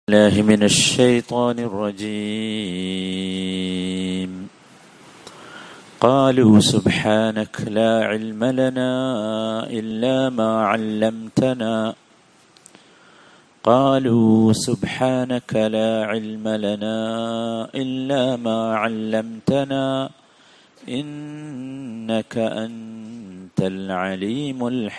الله من الشيطان الرجيم قالوا سبحانك لا علم لنا إلا ما علمتنا قالوا سبحانك لا علم لنا إلا ما علمتنا إنك أنت العليم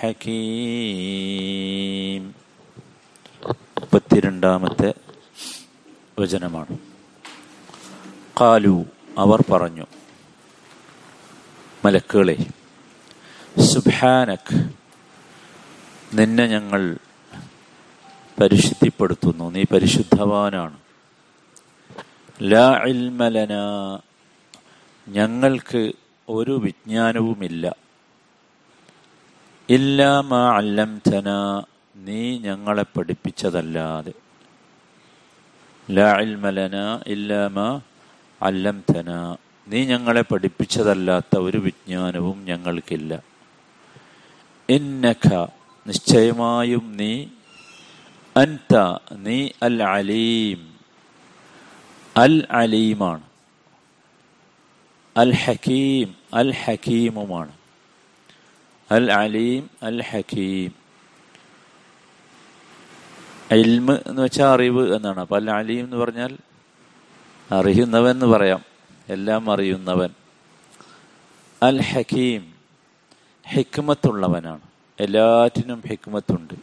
الحكيم മുപ്പത്തിരണ്ടാമത്തെ വചനമാണ് കാലു അവർ പറഞ്ഞു മലക്കുകളെ സുബാനക് നിന്നെ ഞങ്ങൾ പരിശുദ്ധിപ്പെടുത്തുന്നു നീ പരിശുദ്ധവാനാണ് ലാ ഇൽമലന ഞങ്ങൾക്ക് ഒരു വിജ്ഞാനവുമില്ല ഇല്ലാ മാ അല്ലംതന നീ ഞങ്ങളെ പഠിപ്പിച്ചതല്ലാതെ ലാ ഇൽമലന ഇല്ലാ മാ അല്ലംതന നീ ഞങ്ങളെ പഠിപ്പിച്ചതല്ലാത്ത ഒരു വിജ്ഞാനവും ഞങ്ങൾക്കില്ല ഇന്നഖ നിശ്ചയമായും നീ അൻത നീ അൽ അലീം അൽ അലീമാണ് അൽ ഹക്കീം അൽ ഹക്കീമുമാണ് അൽ അലീം അൽ ഹക്കീം ഇൽമ് എന്ന് വെച്ചാൽ അറിവ് എന്നാണ് അപ്പൊ അൽ അലീം എന്ന് പറഞ്ഞാൽ അറിയുന്നവൻ എന്ന് പറയാം എല്ലാം അറിയുന്നവൻ അൽ ഹക്കീം ഹിക്മത്തുള്ളവനാണ് എല്ലാറ്റിനും ഹിക്മത്തുണ്ട്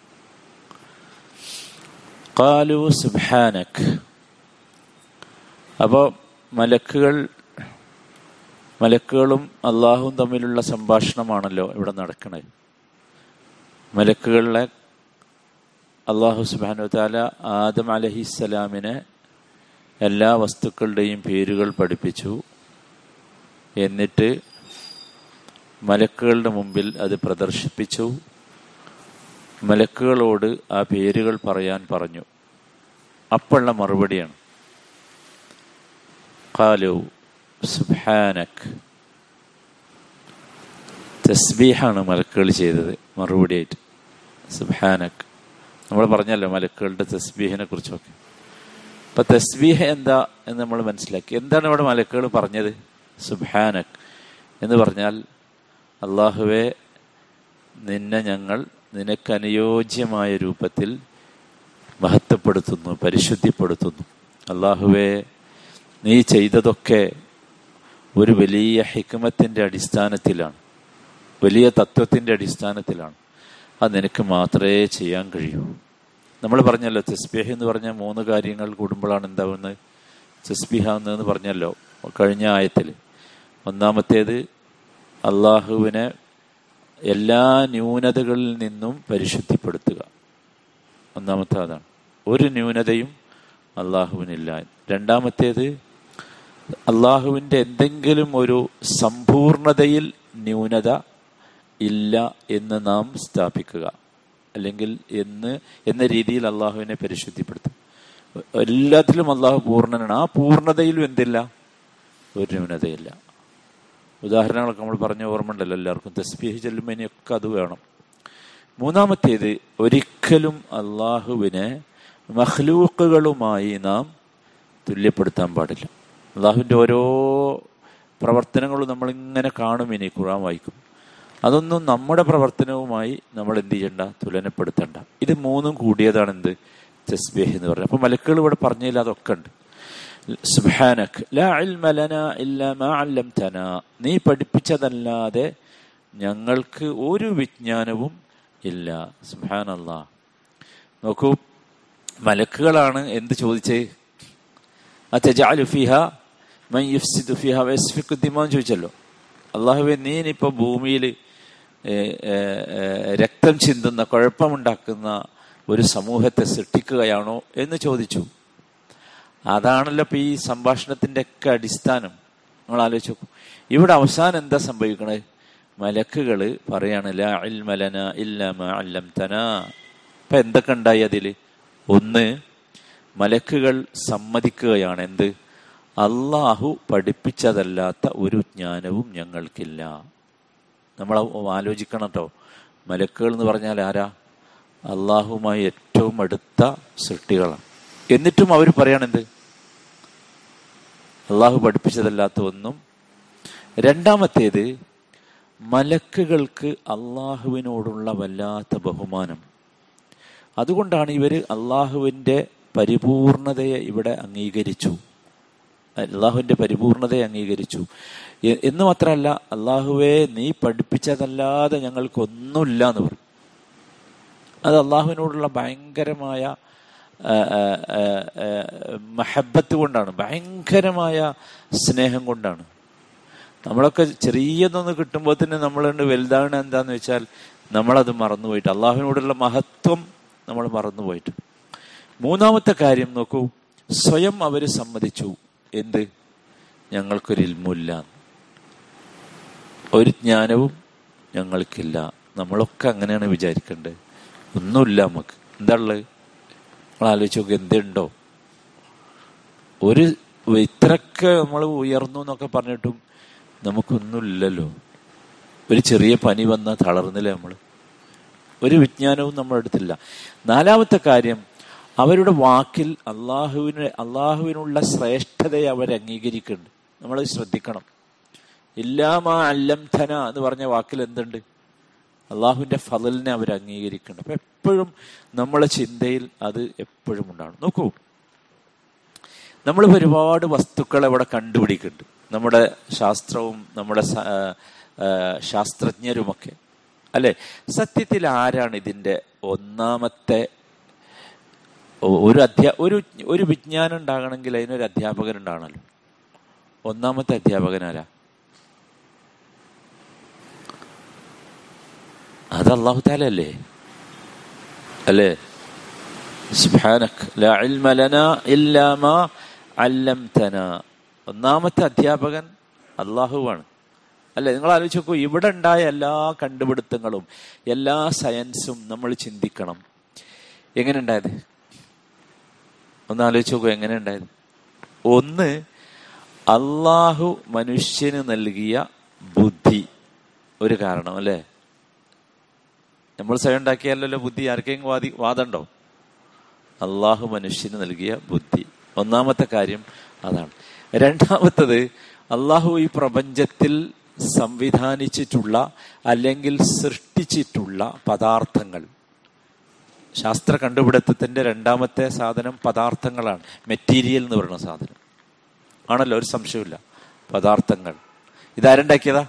കാലു സുബാനക് അപ്പോൾ മലക്കുകൾ മലക്കുകളും അള്ളാഹുവും തമ്മിലുള്ള സംഭാഷണമാണല്ലോ ഇവിടെ നടക്കുന്നത് മലക്കുകളിലെ അള്ളാഹു സുബാനു താല ആദം അലഹിസ്സലാമിനെ എല്ലാ വസ്തുക്കളുടെയും പേരുകൾ പഠിപ്പിച്ചു എന്നിട്ട് മലക്കുകളുടെ മുമ്പിൽ അത് പ്രദർശിപ്പിച്ചു മലക്കുകളോട് ആ പേരുകൾ പറയാൻ പറഞ്ഞു അപ്പോഴുള്ള മറുപടിയാണ് കാലു സുബാനക് തസ്ബീഹാണ് മലക്കുകൾ ചെയ്തത് മറുപടിയായിട്ട് സുബാനക് നമ്മൾ പറഞ്ഞല്ലോ മലക്കുകളുടെ തസ്ബീഹിനെ കുറിച്ചൊക്കെ അപ്പൊ തസ്ബീഹ് എന്താ എന്ന് നമ്മൾ മനസ്സിലാക്കി എന്താണ് ഇവിടെ മലക്കുകൾ പറഞ്ഞത് സുബാനക് എന്ന് പറഞ്ഞാൽ അള്ളാഹുവെ നിന്നെ ഞങ്ങൾ നിനക്ക് അനുയോജ്യമായ രൂപത്തിൽ മഹത്വപ്പെടുത്തുന്നു പരിശുദ്ധിപ്പെടുത്തുന്നു അള്ളാഹുവെ നീ ചെയ്തതൊക്കെ ഒരു വലിയ ഹിക്മത്തിൻ്റെ അടിസ്ഥാനത്തിലാണ് വലിയ തത്വത്തിൻ്റെ അടിസ്ഥാനത്തിലാണ് അത് നിനക്ക് മാത്രമേ ചെയ്യാൻ കഴിയൂ നമ്മൾ പറഞ്ഞല്ലോ തസ്ബീഹ് എന്ന് പറഞ്ഞ മൂന്ന് കാര്യങ്ങൾ കൂടുമ്പോഴാണ് എന്താവുന്നത് തസ്ബീഹാവുന്നതെന്ന് പറഞ്ഞല്ലോ കഴിഞ്ഞ ആയത്തിൽ ഒന്നാമത്തേത് അള്ളാഹുവിനെ എല്ലാ ന്യൂനതകളിൽ നിന്നും പരിശുദ്ധിപ്പെടുത്തുക ഒന്നാമത്തെ അതാണ് ഒരു ന്യൂനതയും അള്ളാഹുവിനില്ല രണ്ടാമത്തേത് അള്ളാഹുവിൻ്റെ എന്തെങ്കിലും ഒരു സമ്പൂർണതയിൽ ന്യൂനത ഇല്ല എന്ന് നാം സ്ഥാപിക്കുക അല്ലെങ്കിൽ എന്ന് എന്ന രീതിയിൽ അള്ളാഹുവിനെ പരിശുദ്ധിപ്പെടുത്തും എല്ലാത്തിലും അള്ളാഹു പൂർണ്ണനാണ് ആ പൂർണ്ണതയിലും എന്തില്ല ഒരു ന്യൂനതയില്ല ഉദാഹരണങ്ങളൊക്കെ നമ്മൾ പറഞ്ഞ ഓർമ്മ ഉണ്ടല്ലോ എല്ലാവർക്കും തസ്ബീഹ് ചെല്ലുമ്പതിനൊക്കെ അത് വേണം മൂന്നാമത്തേത് ഒരിക്കലും അള്ളാഹുവിനെ മഹ്ലൂക്കുകളുമായി നാം തുല്യപ്പെടുത്താൻ പാടില്ല അള്ളാഹുവിൻ്റെ ഓരോ പ്രവർത്തനങ്ങളും നമ്മളിങ്ങനെ കാണും ഇനി ഖുറാൻ വായിക്കും അതൊന്നും നമ്മുടെ പ്രവർത്തനവുമായി നമ്മൾ എന്ത് ചെയ്യണ്ട തുലനപ്പെടുത്തണ്ട ഇത് മൂന്നും കൂടിയതാണ് എന്ത് തസ്ബീഹ് എന്ന് പറയുന്നത് അപ്പൊ മലക്കുകൾ ഇവിടെ പറഞ്ഞില്ല അതൊക്കെ ഉണ്ട് സുബ്ഹാനക് ലാ ഇൽമ ലനാ ഇല്ലാ മാ അല്ലംതനാ നീ പഠിപ്പിച്ചതല്ലാതെ ഞങ്ങൾക്ക് ഒരു വിജ്ഞാനവും ഇല്ല സുബ്ഹാനല്ലാ നോക്കൂ മലക്കുകളാണ് എന്ത് ചോദിച്ചേ അത്തജാലു ഫിഹ മൻ യുഫ്സിദു ഫിഹ വയസ്ഫിക്കു ദിമാൻ ചോദിച്ചല്ലോ അള്ളാഹുവെ നീ ഇനിയിപ്പോൾ ഭൂമിയിൽ രക്തം ചിന്തുന്ന കുഴപ്പമുണ്ടാക്കുന്ന ഒരു സമൂഹത്തെ സൃഷ്ടിക്കുകയാണോ എന്ന് ചോദിച്ചു അതാണല്ലോ ഇപ്പൊ ഈ സംഭാഷണത്തിന്റെ ഒക്കെ അടിസ്ഥാനം നമ്മൾ ആലോചിച്ച് നോക്കും ഇവിടെ അവസാനം എന്താ സംഭവിക്കണത് മലക്കുകള് പറയാണ് ലാ ഇൽമലന ഇല്ലമ അല്ലംതന ഇപ്പൊ എന്തൊക്കെ ഉണ്ടായി അതില് ഒന്ന് മലക്കുകൾ സമ്മതിക്കുകയാണ് എന്ത് അള്ളാഹു പഠിപ്പിച്ചതല്ലാത്ത ഒരു ജ്ഞാനവും ഞങ്ങൾക്കില്ല നമ്മൾ ആലോചിക്കണം കേട്ടോ മലക്കുകൾ എന്ന് പറഞ്ഞാൽ ആരാ അള്ളാഹുമായി ഏറ്റവും അടുത്ത സൃഷ്ടികളാണ് എന്നിട്ടും അവർ പറയണെന്ത് അള്ളാഹു പഠിപ്പിച്ചതല്ലാത്ത ഒന്നും രണ്ടാമത്തേത് മലക്കുകൾക്ക് അള്ളാഹുവിനോടുള്ള വല്ലാത്ത ബഹുമാനം അതുകൊണ്ടാണ് ഇവര് അള്ളാഹുവിൻ്റെ പരിപൂർണതയെ ഇവിടെ അംഗീകരിച്ചു അള്ളാഹുവിൻ്റെ പരിപൂർണതയെ അംഗീകരിച്ചു എ- എന്ന് മാത്രമല്ല അള്ളാഹുവെ നീ പഠിപ്പിച്ചതല്ലാതെ ഞങ്ങൾക്കൊന്നുമില്ല എന്ന് പറയും അത് അള്ളാഹുവിനോടുള്ള ഭയങ്കരമായ ആ, ആ, ആ, ആ, മഹബത്ത് കൊണ്ടാണ് ഭയങ്കരമായ സ്നേഹം കൊണ്ടാണ് നമ്മളൊക്കെ ചെറിയതൊന്ന് കിട്ടുമ്പോൾ തന്നെ നമ്മളുണ്ട് വലുതാണ് എന്താന്ന് വെച്ചാൽ നമ്മളത് മറന്നുപോയിട്ട് അള്ളാഹുവിനോടുള്ള മഹത്വം നമ്മൾ മറന്നുപോയിട്ട് മൂന്നാമത്തെ കാര്യം നോക്കൂ സ്വയം അവർ സമ്മതിച്ചു എന്ത് ഞങ്ങൾക്കൊരു ഇൽമില്ല ഒരു ജ്ഞാനവും ഞങ്ങൾക്കില്ല നമ്മളൊക്കെ അങ്ങനെയാണ് വിചാരിക്കേണ്ടത് ഒന്നുമില്ല നമുക്ക് എന്താ ഉള്ളത് നമ്മൾ ആലോചിച്ച് നോക്ക് എന്തുണ്ടോ ഒരു ഇത്രയൊക്കെ നമ്മൾ ഉയർന്നു എന്നൊക്കെ പറഞ്ഞിട്ടും നമുക്കൊന്നുമില്ലല്ലോ ഒരു ചെറിയ പനി വന്നാൽ തളർന്നില്ലേ നമ്മൾ ഒരു വിജ്ഞാനവും നമ്മുടെ അടുത്തില്ല നാലാമത്തെ കാര്യം അവരുടെ വാക്കിൽ അള്ളാഹുവിന് അള്ളാഹുവിനുള്ള ശ്രേഷ്ഠതയെ അവർ അംഗീകരിക്കുന്നുണ്ട് നമ്മളത് ശ്രദ്ധിക്കണം ഇല്ലാമാ അല്ലംധന എന്ന് പറഞ്ഞ വാക്കിൽ എന്തുണ്ട് അള്ളാഹുവിന്റെ ഫതലിനെ അവർ അംഗീകരിക്കുന്നുണ്ട് അപ്പൊ എപ്പോഴും നമ്മളെ ചിന്തയിൽ അത് എപ്പോഴും ഉണ്ടാവണം നോക്കൂ നമ്മൾ ഒരുപാട് വസ്തുക്കൾ ഇവിടെ കണ്ടുപിടിക്കുന്നുണ്ട് നമ്മുടെ ശാസ്ത്രവും നമ്മുടെ സ- ആ, ആ, ശാസ്ത്രജ്ഞരുമൊക്കെ അല്ലെ സത്യത്തിൽ ആരാണ് ഇതിന്റെ ഒന്നാമത്തെ ഒ- ഒരു അധ്യാ ഒരു ഒരു വിജ്ഞാനം ഉണ്ടാകണമെങ്കിൽ അതിനൊരു അധ്യാപകൻ ഉണ്ടാകണമല്ലോ ഒന്നാമത്തെ അധ്യാപകൻ ആരാ അത് അള്ളാഹു താലല്ലേ അല്ലേ സുബ്ഹാനക് ലാ ഇൽമ ലനാ ഇല്ലാ മാ അല്ലംതനാ ഒന്നാമത്തെ അധ്യാപകൻ അള്ളാഹുവാണ് അല്ലെ നിങ്ങൾ ആലോചിച്ച് നോക്കൂ ഇവിടെ ഉണ്ടായ എല്ലാ കണ്ടുപിടുത്തങ്ങളും എല്ലാ സയൻസും നമ്മൾ ചിന്തിക്കണം എങ്ങനെ ഉണ്ടായത് ഒന്ന് ആലോചിച്ച് നോക്കൂ എങ്ങനെ ഉണ്ടായത് ഒന്ന് അള്ളാഹു മനുഷ്യന് നൽകിയ ബുദ്ധി ഒരു കാരണം അല്ലേ നമ്മൾ സ്വയം ഉണ്ടാക്കിയാലല്ലോ ബുദ്ധി ആർക്കെങ്കിലും വാദി വാദമുണ്ടോ അള്ളാഹു മനുഷ്യന് നൽകിയ ബുദ്ധി ഒന്നാമത്തെ കാര്യം അതാണ് രണ്ടാമത്തത് അള്ളാഹു ഈ പ്രപഞ്ചത്തിൽ സംവിധാനിച്ചിട്ടുള്ള അല്ലെങ്കിൽ സൃഷ്ടിച്ചിട്ടുള്ള പദാർത്ഥങ്ങൾ ശാസ്ത്ര കണ്ടുപിടുത്തത്തിന്റെ രണ്ടാമത്തെ സാധനം പദാർത്ഥങ്ങളാണ് മെറ്റീരിയൽ എന്ന് പറയുന്ന സാധനം ആണല്ലോ ഒരു സംശയമില്ല പദാർത്ഥങ്ങൾ ഇതാരുണ്ടാക്കിയതാ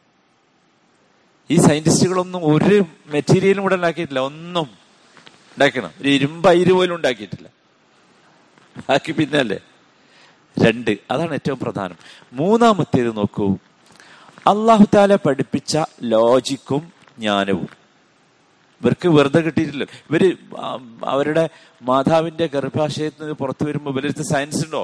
ഈ സയന്റിസ്റ്റുകളൊന്നും ഒരു മെറ്റീരിയലും ഇവിടെ ഉണ്ടാക്കിയിട്ടില്ല ഒന്നും ഉണ്ടാക്കണം ഒരു ഇരുമ്പ് അയിര് പോലും ഉണ്ടാക്കിയിട്ടില്ല ബാക്കി പിന്നല്ലേ രണ്ട് അതാണ് ഏറ്റവും പ്രധാനം മൂന്നാമത്തേത് നോക്കൂ അള്ളാഹു താല പഠിപ്പിച്ച ലോജിക്കും ജ്ഞാനവും ഇവർക്ക് വെറുതെ കിട്ടിയിട്ടില്ല ഇവര് ആ, അവരുടെ മാതാവിന്റെ ഗർഭാശയത്തിൽ നിന്ന് പുറത്തു വരുമ്പോൾ ഇവരടുത്ത് സയൻസ് ഉണ്ടോ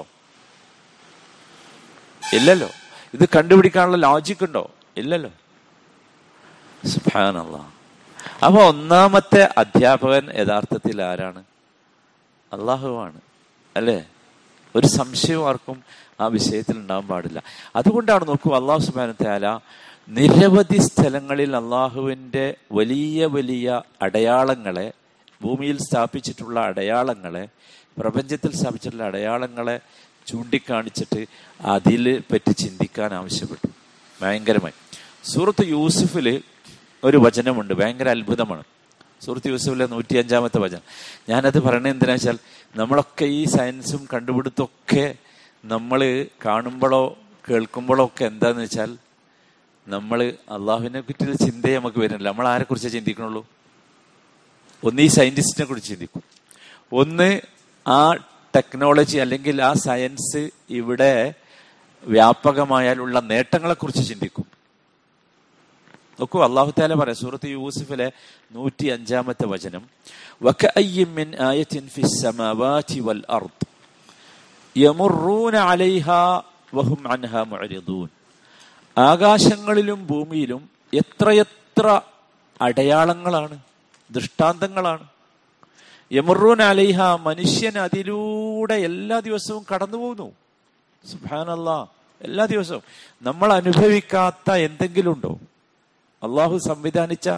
ഇല്ലല്ലോ ഇത് കണ്ടുപിടിക്കാനുള്ള ലോജിക് ഉണ്ടോ ഇല്ലല്ലോ സുബാനല്ല അപ്പൊ ഒന്നാമത്തെ അധ്യാപകൻ യഥാർത്ഥത്തിൽ ആരാണ് അള്ളാഹുവാണ് അല്ലേ ഒരു സംശയവും ആർക്കും ആ വിഷയത്തിൽ ഉണ്ടാകാൻ പാടില്ല അതുകൊണ്ടാണ് നോക്കൂ അള്ളാഹു സുബാന താല നിരവധി സ്ഥലങ്ങളിൽ അള്ളാഹുവിൻ്റെ വലിയ വലിയ അടയാളങ്ങളെ ഭൂമിയിൽ സ്ഥാപിച്ചിട്ടുള്ള അടയാളങ്ങളെ പ്രപഞ്ചത്തിൽ സ്ഥാപിച്ചിട്ടുള്ള അടയാളങ്ങളെ ചൂണ്ടിക്കാണിച്ചിട്ട് അതിൽ പറ്റി ചിന്തിക്കാൻ ആവശ്യപ്പെട്ടു ഭയങ്കരമായി സൂറത്ത് യൂസുഫിൽ ഒരു വചനമുണ്ട് ഭയങ്കര അത്ഭുതമാണ് സൂറത്ത് യൂസുഫിലെ നൂറ്റി അഞ്ചാമത്തെ വചനം ഞാനത് പറയണത് എന്തിനാ വെച്ചാൽ നമ്മളൊക്കെ ഈ സയൻസും കണ്ടുപിടുത്തമൊക്കെ നമ്മൾ കാണുമ്പോഴോ കേൾക്കുമ്പോഴോ ഒക്കെ എന്താന്ന് വെച്ചാൽ നമ്മൾ അള്ളാഹുവിനെ പറ്റിയുള്ള ചിന്തയെ നമുക്ക് വരുന്നില്ല നമ്മൾ ആരെ കുറിച്ച് ചിന്തിക്കണുള്ളൂ ഒന്ന് ഈ സയന്റിസ്റ്റിനെ കുറിച്ച് ചിന്തിക്കും ഒന്ന് ആ ടെക്നോളജി അല്ലെങ്കിൽ ആ സയൻസ് ഇവിടെ വ്യാപകമായാലുള്ള നേട്ടങ്ങളെ കുറിച്ച് ചിന്തിക്കും നോക്കൂ അള്ളാഹു താല പറയാം സൂറത്ത് യൂസുഫിലെ നൂറ്റി അഞ്ചാമത്തെ വചനം വകഅയ്യിൻ മിൻ ആയത്തിൻ ഫിസ് സമാവാതി വൽ അർദ് യമുറൂന അലൈഹാ വഹും അൻഹാ മുഅരിദൂൻ ആകാശങ്ങളിലും ഭൂമിയിലും എത്രയെത്ര അടയാളങ്ങളാണ് ദൃഷ്ടാന്തങ്ങളാണ് യമുറൂൻ അലൈഹ മനുഷ്യൻ അതിലൂടെ എല്ലാ ദിവസവും കടന്നു പോകുന്നു സുബാനല്ലാ എല്ലാ ദിവസവും നമ്മൾ അനുഭവിക്കാത്ത എന്തെങ്കിലും ഉണ്ടോ അള്ളാഹു സംവിധാനിച്ച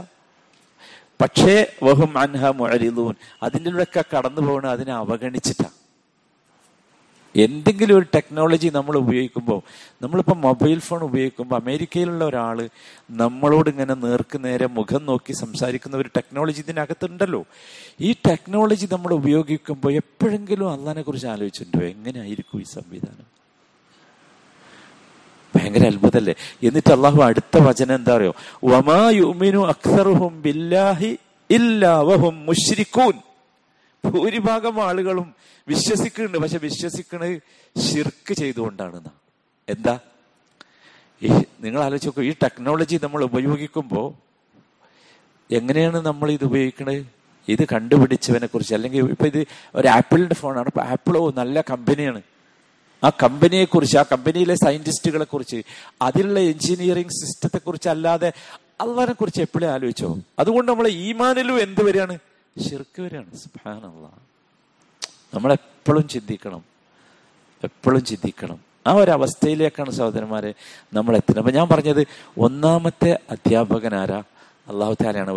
പക്ഷേ വഹും അൻഹ മുഅരിദൂൻ അതിൻ്റെ ഒക്കെ കടന്നു പോകണ അതിനെ അവഗണിച്ചിട്ടാ എന്തെങ്കിലും ഒരു ടെക്നോളജി നമ്മൾ ഉപയോഗിക്കുമ്പോൾ നമ്മളിപ്പോൾ മൊബൈൽ ഫോൺ ഉപയോഗിക്കുമ്പോൾ അമേരിക്കയിലുള്ള ഒരാൾ നമ്മളോട് ഇങ്ങനെ നേർക്ക് നേരെ മുഖം നോക്കി സംസാരിക്കുന്ന ഒരു ടെക്നോളജി ഇതിനകത്തുണ്ടല്ലോ ഈ ടെക്നോളജി നമ്മൾ ഉപയോഗിക്കുമ്പോൾ എപ്പോഴെങ്കിലും അള്ളഹാനെ കുറിച്ച് ആലോചിച്ചിട്ടുണ്ടോ എങ്ങനെയായിരിക്കും ഈ സംവിധാനം ഭയങ്കര അത്ഭുതല്ലേ എന്നിട്ട് അള്ളാഹു അടുത്ത വചനം എന്താ അറിയോ വമാ യുമിനു അക്സറുഹും ബില്ലാഹി ഇല്ലാ വഹും മുശ്രിക്കൂൻ ഭൂരിഭാഗം ആളുകളും വിശ്വസിക്കുന്നുണ്ട് പക്ഷെ വിശ്വസിക്കുന്നത് ഷിർക്ക് ചെയ്തുകൊണ്ടാണ് എന്താ ഈ നിങ്ങൾ ആലോചിച്ച് നോക്കൂ ഈ ടെക്നോളജി നമ്മൾ ഉപയോഗിക്കുമ്പോൾ എങ്ങനെയാണ് നമ്മൾ ഇത് ഉപയോഗിക്കണത് ഇത് കണ്ടുപിടിച്ചവനെ കുറിച്ച് അല്ലെങ്കിൽ ഇപ്പൊ ഇത് ഒരു ആപ്പിളിന്റെ ഫോണാണ് അപ്പൊ ആപ്പിളോ നല്ല കമ്പനിയാണ് ആ കമ്പനിയെ കുറിച്ച് ആ കമ്പനിയിലെ സയന്റിസ്റ്റുകളെ കുറിച്ച് അതിലുള്ള എഞ്ചിനീയറിംഗ് സിസ്റ്റത്തെ കുറിച്ച് അല്ലാതെ അള്ളഹാനെ കുറിച്ച് എപ്പോഴും ആലോചിച്ചോ അതുകൊണ്ട് നമ്മൾ ഈമാനിലും എന്ത് വരികയാണ് ഷിർക്ക് വരികയാണ് സുബാനല്ല നമ്മളെപ്പോഴും ചിന്തിക്കണം എപ്പോഴും ചിന്തിക്കണം ആ ഒരു അവസ്ഥയിലേക്കാണ് സഹോദരന്മാരെ നമ്മൾ എത്തുന്നത് അപ്പൊ ഞാൻ പറഞ്ഞത് ഒന്നാമത്തെ അധ്യാപകൻ ആരാ അള്ളാഹു താലാണ്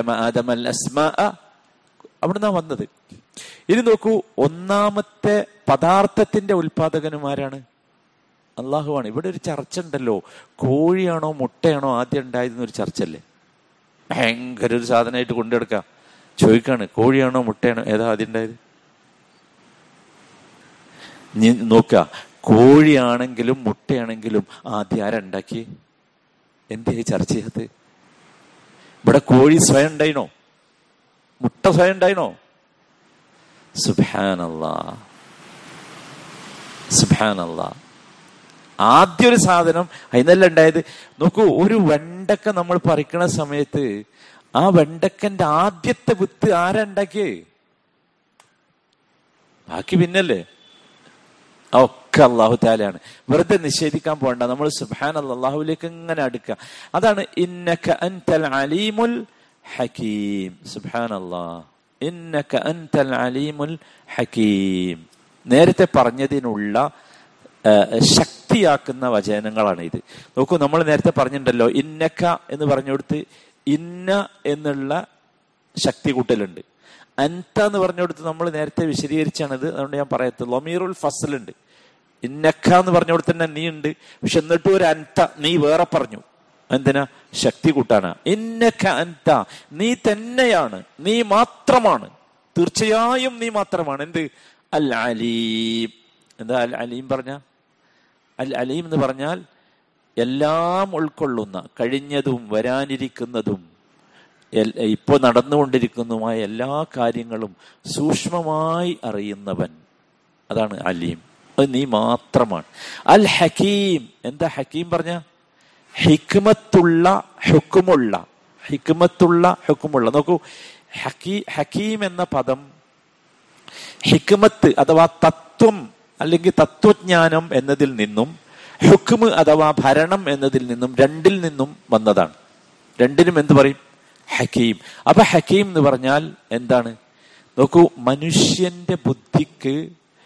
അവിടുന്ന് വന്നത് ഇനി നോക്കൂ ഒന്നാമത്തെ പദാർത്ഥത്തിന്റെ ഉൽപാദകനുമാരാണ് അള്ളാഹുവാണ് ഇവിടെ ഒരു ചർച്ച ഉണ്ടല്ലോ കോഴിയാണോ മുട്ടയാണോ ആദ്യം ഉണ്ടായതെന്ന് ഒരു ചർച്ചല്ലേ ഭയങ്കര ഒരു സാധനമായിട്ട് കൊണ്ടെടുക്കാം ചോദിക്കാണ് കോഴിയാണോ മുട്ടയാണോ ഏതാ ആദ്യം ഉണ്ടായത് നീ നോക്ക കോഴിയാണെങ്കിലും മുട്ടയാണെങ്കിലും ആദ്യം ആരുണ്ടാക്കി എന്തേ ചർച്ച ചെയ്യാത്ത ഇവിടെ കോഴി സ്വയം ഉണ്ടായിനോ മുട്ട സ്വയം ഉണ്ടായിനോ സുബാനല്ലാ സുബാനല്ലാ ആദ്യ ഒരു സാധനം അതിനെല്ലാം ഉണ്ടായത് നോക്കൂ ഒരു വെണ്ടക്ക നമ്മൾ പറിക്കണ സമയത്ത് ആ വെണ്ടക്കന്റെ ആദ്യത്തെ വിത്ത് ആരാ ഉണ്ടാക്കിയേ ബാക്കി പിന്നല്ലേ ഒക്കെ അള്ളാഹു താലാണ് വെറുതെ നിഷേധിക്കാൻ പോകണ്ട നമ്മൾ സുബാൻ അള്ളാഹുലേക്ക് ഇങ്ങനെ അടുക്കുക അതാണ് ഇന്നക അൻതൽ അലീമുൽ ഹക്കീം സുബാൻ അള്ളാഹ് ഇന്നക അൻതൽ അലീമുൽ ഹക്കീം നേരത്തെ പറഞ്ഞതിനുള്ള ശക്തിയാക്കുന്ന വചനങ്ങളാണ് ഇത് നോക്കൂ നമ്മൾ നേരത്തെ പറഞ്ഞിട്ടുണ്ടല്ലോ ഇന്നക്ക എന്ന് പറഞ്ഞുകൊടുത്ത് ഇന്ന എന്നുള്ള ശക്തി കൂട്ടലുണ്ട് അൻത എന്ന് പറഞ്ഞുകൊടുത്ത് നമ്മൾ നേരത്തെ വിശദീകരിച്ചാണിത് അതുകൊണ്ട് ഞാൻ പറയത്തുള്ളൂ ലൊമീറുൽ ഫസലുണ്ട് ഇന്നക്ക എന്ന് പറഞ്ഞുകൊടുത്ത് തന്നെ നീ ഉണ്ട് പക്ഷെ എന്നിട്ടും ഒരു അൻത നീ വേറെ പറഞ്ഞു എന്തിനാ ശക്തി കൂട്ടാനാ ഇന്നക്ക അൻത നീ തന്നെയാണ് നീ മാത്രമാണ് തീർച്ചയായും നീ മാത്രമാണ് എന്ത് അൽ അലീം എന്താ അൽ അലീം പറഞ്ഞ അൽ അലീം എന്ന് പറഞ്ഞാൽ എല്ലാം ഉൾക്കൊള്ളുന്ന കഴിഞ്ഞതും വരാനിരിക്കുന്നതും ഇപ്പോൾ നടന്നുകൊണ്ടിരിക്കുന്നതുമായ എല്ലാ കാര്യങ്ങളും സൂക്ഷ്മമായി അറിയുന്നവൻ അതാണ് അലീം അത് നീ മാത്രമാണ് അൽ ഹക്കീം എന്താ ഹക്കീം പറഞ്ഞ ഹിക്മത്തുള്ള ഹുക്കുമുള്ള ഹിക്മത്തുള്ള ഹുക്കുമുള്ള നോക്കൂ ഹക്കീ ഹക്കീം എന്ന പദം ഹിക്മത്ത് അഥവാ തത്വം അല്ലെങ്കിൽ തത്വജ്ഞാനം എന്നതിൽ നിന്നും ഹുക്മ് അഥവാ ഭരണം എന്നതിൽ നിന്നും രണ്ടിൽ നിന്നും വന്നതാണ് രണ്ടിനും എന്ത് പറയും ഹക്കീം അപ്പൊ ഹക്കീം എന്ന് പറഞ്ഞാൽ എന്താണ് നോക്കൂ മനുഷ്യന്റെ ബുദ്ധിക്ക്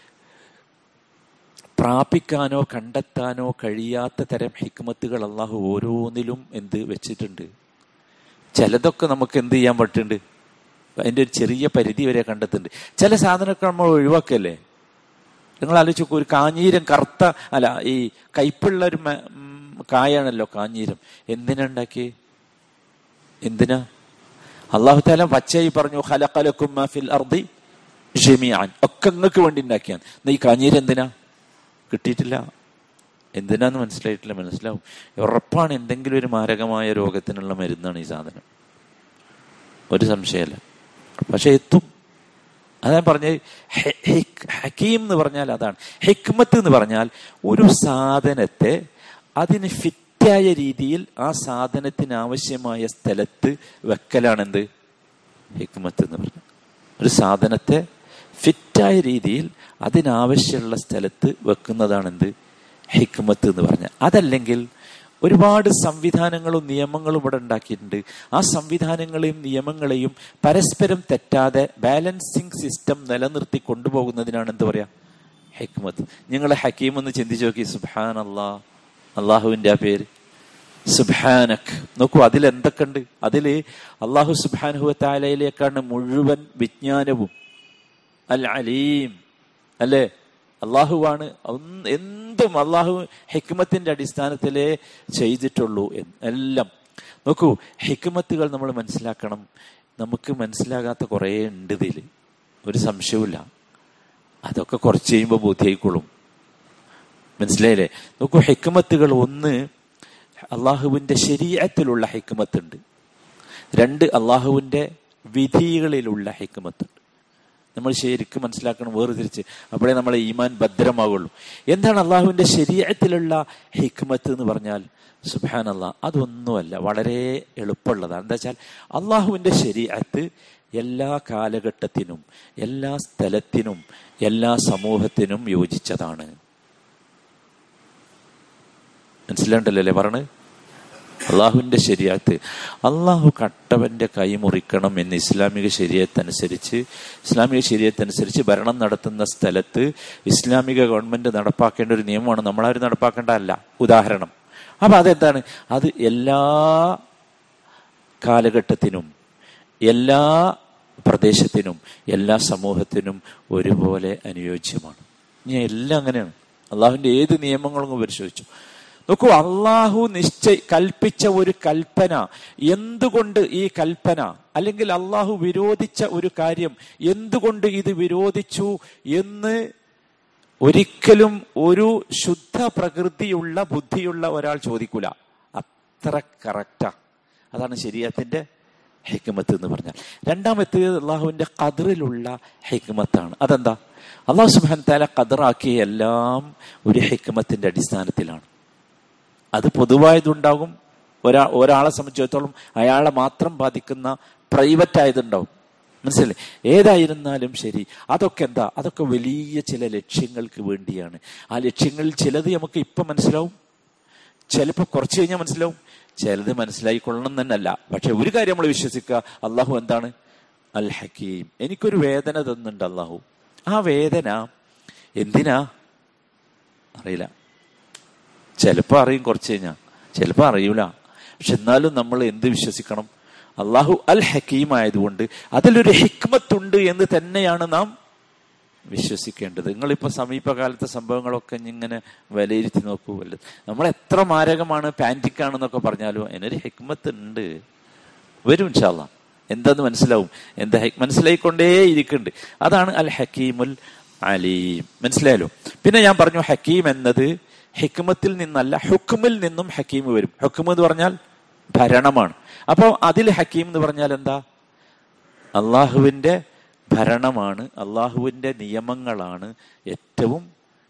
പ്രാപിക്കാനോ കണ്ടെത്താനോ കഴിയാത്ത തരം ഹിക്മത്തുകൾ അള്ളാഹു ഓരോന്നിലും എന്ത് വെച്ചിട്ടുണ്ട് ചിലതൊക്കെ നമുക്ക് എന്ത് ചെയ്യാൻ പറ്റുന്നുണ്ട് അതിന്റെ ഒരു ചെറിയ പരിധി വരെ കണ്ടെത്തുന്നുണ്ട് ചില സാധനമൊക്കെ നമ്മൾ ഒഴിവാക്കല്ലേ നിങ്ങൾ ആലോചിച്ച് നോക്കൂ ഒരു കാഞ്ഞീരം കറുത്ത അല്ല ഈ കയ്പുള്ള ഒരു കായാണല്ലോ കാഞ്ഞീരം എന്തിനാ ഉണ്ടാക്കി എന്തിനാ അള്ളാഹു താല പച്ചയായി പറഞ്ഞു ഹലക്കലക്കും ഫിൽ അർദി ഷെമിയാൻ ഒക്കെ നിങ്ങൾക്ക് വേണ്ടി ഉണ്ടാക്കിയാണ് ഈ കാഞ്ഞീരം എന്തിനാ കിട്ടിയിട്ടില്ല എന്തിനാന്ന് മനസ്സിലായിട്ടില്ല മനസ്സിലാവും ഉറപ്പാണ് എന്തെങ്കിലും ഒരു മാരകമായ രോഗത്തിനുള്ള മരുന്നാണ് ഈ സാധനം ഒരു സംശയമല്ല പക്ഷെ എത്തും അതാ പറഞ്ഞ ഹക്കീം എന്ന് പറഞ്ഞാൽ അതാണ് ഹിക്മത്ത് എന്ന് പറഞ്ഞാൽ ഒരു സാധനത്തെ അതിന് ഫിറ്റായ രീതിയിൽ ആ സാധനത്തിന് ആവശ്യമായ സ്ഥലത്ത് വെക്കലാണ് എന്ത് ഹിക്മത്ത് എന്ന് പറഞ്ഞാൽ ഒരു സാധനത്തെ ഫിറ്റായ രീതിയിൽ അതിനാവശ്യമുള്ള സ്ഥലത്ത് വെക്കുന്നതാണ് എന്ത് ഹിക്മത്ത് എന്ന് പറഞ്ഞാൽ അതല്ലെങ്കിൽ ഒരുപാട് സംവിധാനങ്ങളും നിയമങ്ങളും ഇവിടെ ഉണ്ടാക്കിയിട്ടുണ്ട് ആ സംവിധാനങ്ങളെയും നിയമങ്ങളെയും പരസ്പരം തെറ്റാതെ ബാലൻസിങ് സിസ്റ്റം നിലനിർത്തി കൊണ്ടുപോകുന്നതിനാണ് എന്ത് പറയാ ഹെക്മത്ത് നിങ്ങൾ ഹക്കീം എന്ന് ചിന്തിച്ചു നോക്കി സുബാൻ അള്ളാ അള്ളാഹുവിന്റെ ആ പേര് സുബാനക് നോക്കൂ അതിൽ എന്തൊക്കെ ഉണ്ട് അതില് അള്ളാഹു സുബാനുഹു താലയിലേക്കാണ് മുഴുവൻ വിജ്ഞാനവും അൽ അലീം അല്ലേ അള്ളാഹുവാണ് ഒന്ന് എന്തും അള്ളാഹു ഹിക്മത്തിന്റെ അടിസ്ഥാനത്തിലേ ചെയ്തിട്ടുള്ളൂ എന്ന് എല്ലാം നോക്കൂ ഹിക്മത്തുകൾ നമ്മൾ മനസ്സിലാക്കണം നമുക്ക് മനസ്സിലാകാത്ത കുറേ ഉണ്ട് ഇതിൽ ഒരു സംശയവുമില്ല അതൊക്കെ കുറച്ച് കഴിയുമ്പോൾ ബോധ്യായിക്കോളും മനസ്സിലായില്ലേ നോക്കൂ ഹിക്മത്തുകൾ ഒന്ന് അള്ളാഹുവിന്റെ ശരീരത്തിലുള്ള ഹിക്മത്തുണ്ട് രണ്ട് അള്ളാഹുവിന്റെ വിധികളിലുള്ള ഹിക്മത്തുണ്ട് നമ്മൾ ശരിക്കും മനസ്സിലാക്കണം വേർതിരിച്ച് അപ്പോഴേ നമ്മളെ ഈമാൻ ഭദ്രമാവുള്ളൂ എന്താണ് അള്ളാഹുവിന്റെ ശരീരത്തിലുള്ള ഹിക്മത്ത് എന്ന് പറഞ്ഞാൽ സുബാൻ അള്ളാഹ് അതൊന്നുമല്ല വളരെ എളുപ്പമുള്ളതാണ് എന്താ വെച്ചാൽ അള്ളാഹുവിന്റെ ശരീരത്ത് എല്ലാ കാലഘട്ടത്തിനും എല്ലാ സ്ഥലത്തിനും എല്ലാ സമൂഹത്തിനും യോജിച്ചതാണ് മനസ്സിലാണ്ടല്ലോ അല്ലേ പറഞ്ഞ് അള്ളാഹുവിന്റെ ശരിയാത്ത് അള്ളാഹു കട്ടവന്റെ കൈ മുറിക്കണം എന്ന് ഇസ്ലാമിക ശരീരത്തനുസരിച്ച് ഇസ്ലാമിക ശരീരത്തനുസരിച്ച് ഭരണം നടത്തുന്ന സ്ഥലത്ത് ഇസ്ലാമിക ഗവൺമെന്റ് നടപ്പാക്കേണ്ട ഒരു നിയമമാണ് നമ്മളാരും നടപ്പാക്കേണ്ടതല്ല ഉദാഹരണം അപ്പൊ അതെന്താണ് അത് എല്ലാ കാലഘട്ടത്തിനും എല്ലാ പ്രദേശത്തിനും എല്ലാ സമൂഹത്തിനും ഒരുപോലെ അനുയോജ്യമാണ് ഇനി എല്ലാം അങ്ങനെയാണ് അള്ളാഹുവിന്റെ ഏത് നിയമങ്ങളും പരിശോധിച്ചു നോക്കൂ അള്ളാഹു നിശ്ചയ കൽപ്പിച്ച ഒരു കൽപ്പന എന്തുകൊണ്ട് ഈ കൽപ്പന അല്ലെങ്കിൽ അള്ളാഹു വിരോധിച്ച ഒരു കാര്യം എന്തുകൊണ്ട് ഇത് വിരോധിച്ചു എന്ന് ഒരിക്കലും ഒരു ശുദ്ധ പ്രകൃതിയുള്ള ബുദ്ധിയുള്ള ഒരാൾ ചോദിക്കൂല അത്ര കറക്റ്റാ അതാണ് ശരീരത്തിന്റെ ഹിക്മത്ത് എന്ന് പറഞ്ഞാൽ രണ്ടാമത്തെ അള്ളാഹുവിന്റെ കതിറിലുള്ള ഹിക്മത്താണ് അതെന്താ അള്ളാഹു സുബാൻ താല കതിറാക്കിയ എല്ലാം ഒരു ഹിക്മത്തിന്റെ അടിസ്ഥാനത്തിലാണ് അത് പൊതുവായതുണ്ടാകും ഒരാ ഒരാളെ സംബന്ധിച്ചിടത്തോളം അയാളെ മാത്രം ബാധിക്കുന്ന പ്രൈവറ്റ് ആയതുണ്ടാവും മനസ്സിലല്ലേ ഏതായിരുന്നാലും ശരി അതൊക്കെ എന്താ അതൊക്കെ വലിയ ചില ലക്ഷ്യങ്ങൾക്ക് വേണ്ടിയാണ് ആ ലക്ഷ്യങ്ങളിൽ ചിലത് നമുക്ക് ഇപ്പം മനസ്സിലാവും ചിലപ്പോൾ കുറച്ച് കഴിഞ്ഞാൽ മനസ്സിലാവും ചിലത് മനസ്സിലായിക്കൊള്ളണം തന്നെയല്ല പക്ഷെ ഒരു കാര്യം നമ്മൾ വിശ്വസിക്കുക അള്ളാഹു എന്താണ് അൽ ഹക്കീം എനിക്കൊരു വേദന തന്നുണ്ട് അള്ളാഹു ആ വേദന എന്തിനാ അറിയില്ല ചിലപ്പോൾ അറിയും കുറച്ച് കഴിഞ്ഞാൽ ചിലപ്പോൾ അറിയൂല പക്ഷെ എന്നാലും നമ്മൾ എന്ത് വിശ്വസിക്കണം അള്ളാഹു അൽ ഹക്കീം ആയതുകൊണ്ട് അതിലൊരു ഹിക്മത്തുണ്ട് എന്ന് തന്നെയാണ് നാം വിശ്വസിക്കേണ്ടത് നിങ്ങളിപ്പോൾ സമീപകാലത്തെ സംഭവങ്ങളൊക്കെ ഇങ്ങനെ വിലയിരുത്തി നോക്കൂ വല്ലത് നമ്മൾ എത്ര മാരകമാണ് പാൻറ്റിക് ആണെന്നൊക്കെ പറഞ്ഞാലും അതിനൊരു ഹിക്മത്ത് ഉണ്ട് വരും ഇൻഷാല്ല എന്താന്ന് മനസ്സിലാവും എന്താ മനസ്സിലായിക്കൊണ്ടേ ഇരിക്കുന്നുണ്ട് അതാണ് അൽ ഹക്കീമുൽ അലീം മനസ്സിലായല്ലോ പിന്നെ ഞാൻ പറഞ്ഞു ഹക്കീം എന്നത് ഹിക്മത്തിൽ നിന്നല്ല ഹുക്കുമിൽ നിന്നും ഹക്കീം വരും ഹുക്കും എന്ന് പറഞ്ഞാൽ ഭരണമാണ് അപ്പോൾ അതിൽ ഹക്കീം എന്ന് പറഞ്ഞാൽ എന്താ അള്ളാഹുവിന്റെ ഭരണമാണ് അള്ളാഹുവിന്റെ നിയമങ്ങളാണ് ഏറ്റവും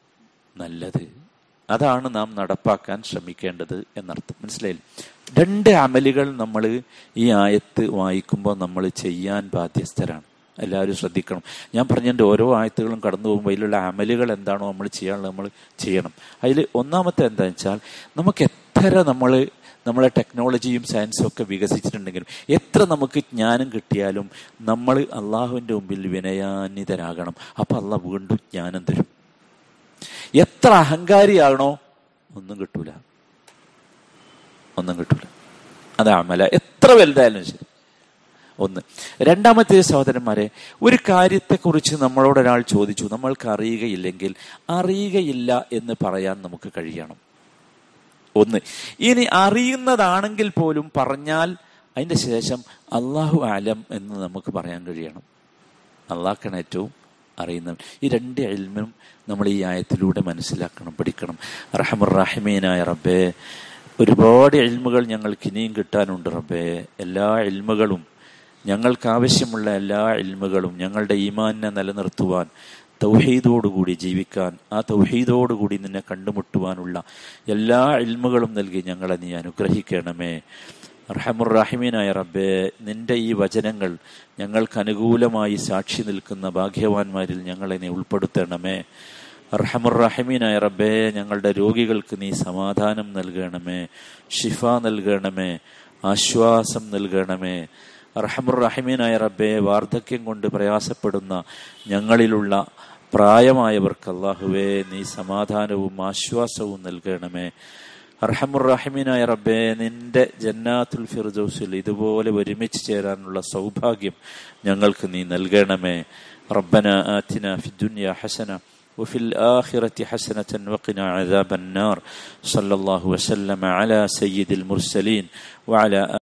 നല്ലത് അതാണ് നാം നടപ്പാക്കാൻ ശ്രമിക്കേണ്ടത് എന്നർത്ഥം മനസ്സിലായില്ല രണ്ട് അമലുകൾ നമ്മൾ ഈ ആയത്ത് വായിക്കുമ്പോൾ നമ്മൾ ചെയ്യാൻ ബാധ്യസ്ഥരാണ് എല്ലാവരും ശ്രദ്ധിക്കണം ഞാൻ പറഞ്ഞതിൻ്റെ ഓരോ ആയത്തുകളും കടന്നു പോകുമ്പോൾ അതിലുള്ള അമലുകൾ എന്താണോ നമ്മൾ ചെയ്യാനുള്ളത് നമ്മൾ ചെയ്യണം അതിൽ ഒന്നാമത്തെ എന്താണെന്ന് വെച്ചാൽ നമുക്ക് എത്ര നമ്മൾ നമ്മളെ ടെക്നോളജിയും സയൻസും ഒക്കെ വികസിച്ചിട്ടുണ്ടെങ്കിലും എത്ര നമുക്ക് ജ്ഞാനം കിട്ടിയാലും നമ്മൾ അള്ളാഹുവിൻ്റെ മുമ്പിൽ വിനയാന്വിതരാകണം അപ്പം അള്ളാഹ് വീണ്ടും ജ്ഞാനം തരും എത്ര അഹങ്കാരിയാകണോ ഒന്നും കിട്ടൂല ഒന്നും കിട്ടൂല അത് അമല എത്ര വലുതായാലും ശരി ഒന്ന് രണ്ടാമത്തെ സഹോദരന്മാരെ ഒരു കാര്യത്തെക്കുറിച്ച് നമ്മളോട് ഒരാൾ ചോദിച്ചു നമ്മൾക്ക് അറിയുകയില്ലെങ്കിൽ അറിയുകയില്ല എന്ന് പറയാൻ നമുക്ക് കഴിയണം ഒന്ന് ഇനി അറിയുന്നതാണെങ്കിൽ പോലും പറഞ്ഞാൽ അതിന്റെ ശേഷം അള്ളാഹു ആലം എന്ന് നമുക്ക് പറയാൻ കഴിയണം അള്ളാഹ്ക്കാണ് ഏറ്റവും അറിയുന്നത് ഈ രണ്ട് എൽമും നമ്മൾ ഈ ആയത്തിലൂടെ മനസ്സിലാക്കണം പഠിക്കണം റഹമുറാഹിമീനായ റബ്ബേ ഒരുപാട് എൽമുകൾ ഞങ്ങൾക്ക് ഇനിയും കിട്ടാനുണ്ട് റബ്ബേ എല്ലാ എൽമുകളും ഞങ്ങൾക്ക് ആവശ്യമുള്ള എല്ലാ എൽമുകളും ഞങ്ങളുടെ ഈമാനിനെ നിലനിർത്തുവാൻ തൗഹീദോടുകൂടി ജീവിക്കാൻ ആ തൗഹീദോടുകൂടി നിന്നെ കണ്ടുമുട്ടുവാനുള്ള എല്ലാ ഇൽമുകളും നൽകി ഞങ്ങളെ നീ അനുഗ്രഹിക്കണമേ റഹമുറാഹിമീനായ റബ്ബെ നിന്റെ ഈ വചനങ്ങൾ ഞങ്ങൾക്ക് അനുകൂലമായി സാക്ഷി നിൽക്കുന്ന ഭാഗ്യവാന്മാരിൽ ഞങ്ങളെ നീ ഉൾപ്പെടുത്തണമേ റഹമുറാഹിമീനായ റബ്ബെ ഞങ്ങളുടെ രോഗികൾക്ക് നീ സമാധാനം നൽകണമേ ഷിഫ നൽകണമേ ആശ്വാസം നൽകണമേ റഹമുറഹിമീനായ റബ്ബെ വാർദ്ധക്യം കൊണ്ട് പ്രയാസപ്പെടുന്ന ഞങ്ങളിലുള്ള പ്രായമായവർക്ക് അള്ളാഹുവേ നീ സമാധാനവും ആശ്വാസവും നൽകണമേ അർഹമുറഹിമീനായ റബ്ബെ നിന്റെ ജന്നാത്തുൽ ഫിർദൗസിൽ ഇതുപോലെ ഒരുമിച്ച് ചേരാനുള്ള സൗഭാഗ്യം ഞങ്ങൾക്ക് നീ നൽകണമേ റബ്ബന ആത്തിന ഫിദ്ദുനിയ ഹസന وفي الآخرة حسنة وقنا عذاب النار صلى الله وسلم على سيد المرسلين وعلى